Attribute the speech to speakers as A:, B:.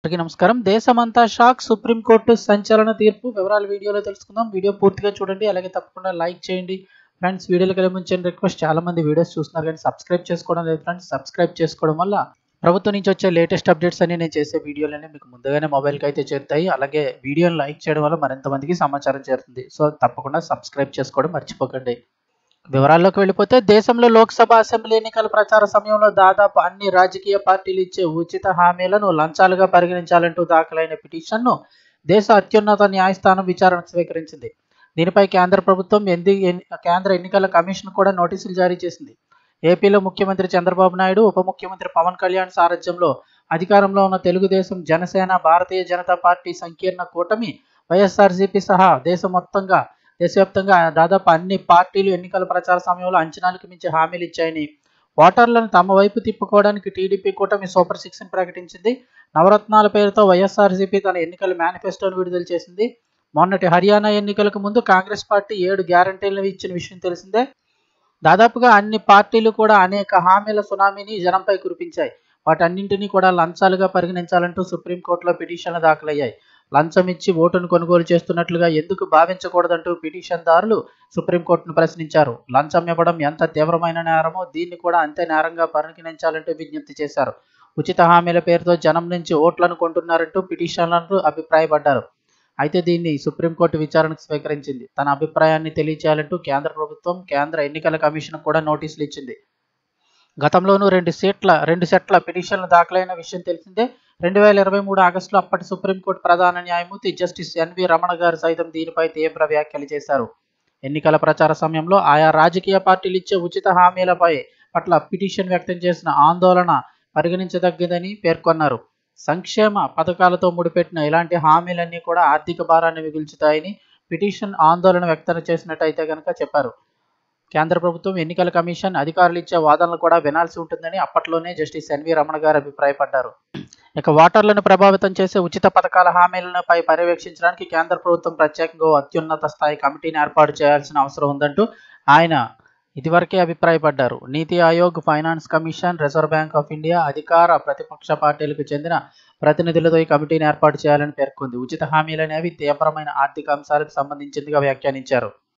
A: అందరికీ నమస్కారం దేశమంతా షాక్ సుప్రీంకోర్టు సంచలన తీర్పు వివరాలు వీడియోలో తెలుసుకుందాం వీడియో పూర్తిగా చూడండి అలాగే తప్పకుండా లైక్ చేయండి ఫ్రెండ్స్ వీడియోకి వెళ్ళే ముందు రిక్వెస్ట్ చాలా మంది వీడియోస్ చూస్తున్నారు కానీ సబ్స్క్రైబ్ చేసుకోవడం లేదు ఫ్రెండ్స్ సబ్స్క్రైబ్ చేసుకోవడం వల్ల ప్రభుత్వం నుంచి వచ్చే లేటెస్ట్ అప్డేట్స్ అన్ని నేను చేసే వీడియోలన్నీ మీకు ముందుగానే మొబైల్కి అయితే చేరుతాయి అలాగే వీడియోని లైక్ చేయడం వల్ల మరింత మందికి సమాచారం చేరుతుంది సో తప్పకుండా సబ్స్క్రైబ్ చేసుకోవడం మర్చిపోకండి వివరాల్లోకి వెళ్ళిపోతే దేశంలో లోక్సభ అసెంబ్లీ ఎన్నికల ప్రచార సమయంలో దాదాపు అన్ని రాజకీయ పార్టీలు ఇచ్చే ఉచిత హామీలను లంచాలుగా పరిగణించాలంటూ దాఖలైన పిటిషన్ను దేశ అత్యున్నత న్యాయస్థానం విచారణకు స్వీకరించింది దీనిపై కేంద్ర ప్రభుత్వం ఎంది ఎన్- కేంద్ర ఎన్నికల కమిషన్ కూడా నోటీసులు జారీ చేసింది ఏపీలో ముఖ్యమంత్రి చంద్రబాబు నాయుడు ఉప ముఖ్యమంత్రి పవన్ కళ్యాణ్ సారథ్యంలో అధికారంలో ఉన్న తెలుగుదేశం జనసేన భారతీయ జనతా పార్టీ సంకీర్ణ కూటమి వైఎస్ఆర్సీపీ సహా దేశం మొత్తంగా దేశవ్యాప్తంగా దాదాపు అన్ని పార్టీలు ఎన్నికల ప్రచార సమయంలో అంచనాలకు మించి హామీలు ఇచ్చాయని ఓటర్లను తమ వైపు తిప్పుకోవడానికి టీడీపీ కూటమి సూపర్ సిక్స్ ప్రకటించింది నవరత్నాల పేరుతో వైఎస్ఆర్సీపీ తన ఎన్నికల మేనిఫెస్టోను విడుదల చేసింది మొన్నటి హర్యానా ఎన్నికలకు ముందు కాంగ్రెస్ పార్టీ ఏడు గ్యారంటీలను ఇచ్చిన విషయం తెలిసిందే దాదాపుగా అన్ని పార్టీలు కూడా అనేక హామీల సునామీని జనంపై కురిపించాయి వాటన్నింటినీ కూడా లంచాలుగా పరిగణించాలంటూ సుప్రీంకోర్టులో పిటిషన్లు దాఖలయ్యాయి లంచం ఇచ్చి ఓటును కొనుగోలు చేస్తున్నట్లుగా ఎందుకు భావించకూడదంటూ పిటిషన్దారులు సుప్రీంకోర్టును ప్రశ్నించారు లంచం ఇవ్వడం ఎంత తీవ్రమైన నేరమో దీన్ని కూడా అంతే నేరంగా పరిగణించాలంటూ విజ్ఞప్తి చేశారు ఉచిత హామీల పేరుతో జనం నుంచి ఓట్లను కొంటున్నారంటూ పిటిషనర్లు అభిప్రాయపడ్డారు అయితే దీన్ని సుప్రీంకోర్టు విచారణకు స్వీకరించింది తన అభిప్రాయాన్ని తెలియచేయాలంటూ కేంద్ర ప్రభుత్వం కేంద్ర ఎన్నికల కమిషన్ కూడా నోటీసులు ఇచ్చింది గతంలోనూ రెండు సీట్ల రెండు సెట్ల పిటిషన్లు దాఖలైన విషయం తెలిసిందే రెండు వేల ఇరవై మూడు ఆగస్టులో అప్పటి సుప్రీంకోర్టు ప్రధాన న్యాయమూర్తి జస్టిస్ ఎన్వి రమణ గారు సైతం దీనిపై తీవ్ర వ్యాఖ్యలు చేశారు ఎన్నికల ప్రచార సమయంలో ఆయా రాజకీయ పార్టీలు ఇచ్చే ఉచిత హామీలపై పట్ల పిటిషన్ వ్యక్తం చేసిన ఆందోళన పరిగణించదగ్గదని పేర్కొన్నారు సంక్షేమ పథకాలతో ముడిపెట్టిన ఇలాంటి హామీలన్నీ కూడా ఆర్థిక భారాన్ని మిగుల్చుతాయని పిటిషన్ ఆందోళన వ్యక్తం చేసినట్టయితే కనుక చెప్పారు కేంద్ర ప్రభుత్వం ఎన్నికల కమిషన్ అధికారులు ఇచ్చే వాదనలు కూడా వినాల్సి ఉంటుందని అప్పట్లోనే జస్టిస్ ఎన్వి రమణ గారు అభిప్రాయపడ్డారు ఇక ఓటర్లను ప్రభావితం చేసే ఉచిత పథకాల హామీలపై పర్యవేక్షించడానికి కేంద్ర ప్రభుత్వం ప్రత్యేకంగా ఓ అత్యున్నత స్థాయి కమిటీని ఏర్పాటు చేయాల్సిన అవసరం ఉందంటూ ఆయన ఇదివరకే అభిప్రాయపడ్డారు NITI Aayog finance commission reserve bank of India అధికార ప్రతిపక్ష పార్టీలకు చెందిన ప్రతినిధులతో ఈ కమిటీని ఏర్పాటు చేయాలని పేర్కొంది ఉచిత హామీలు అనేవి తీవ్రమైన ఆర్థిక అంశాలకు సంబంధించిందిగా వ్యాఖ్యానించారు